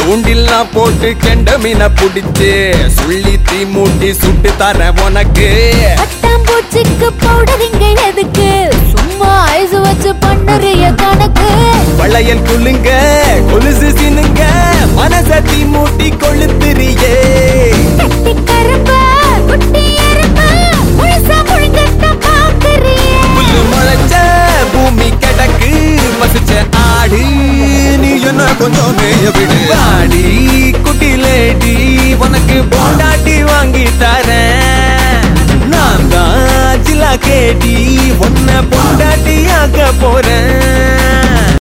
தூண்டில்லாம் போட்டு கெண்ட மீனை புடிச்சு சுள்ளி தீ மூட்டி சுட்டு தர உனக்கு பட்டாம்பூச்சிக்கு பவுடரிங்க எதுக்கு சும்மா ஐஸ் வச்சு பண்ணுறிய கணக்கு வளையல் குலுங்க கொலுசு சினுங்க மனச தீ மூட்டி கொளுத்துறியே கட்டி கருப்ப குட்டி எறும்ப முழுசா முழுங்கட்ட பாக்குறியே புல்லு முளைச்ச பூமி கிடக்கு பசிச்ச ஆடு நீ என்ன கொஞ்சம் மேய விடு ஆடி குட்டி லேடி உனக்கு பொண்டாட்டி வாங்கி தரேன் நான் தான் ஜிலா கேடி உன்னை பொண்டாட்டி ஆக்க போறேன்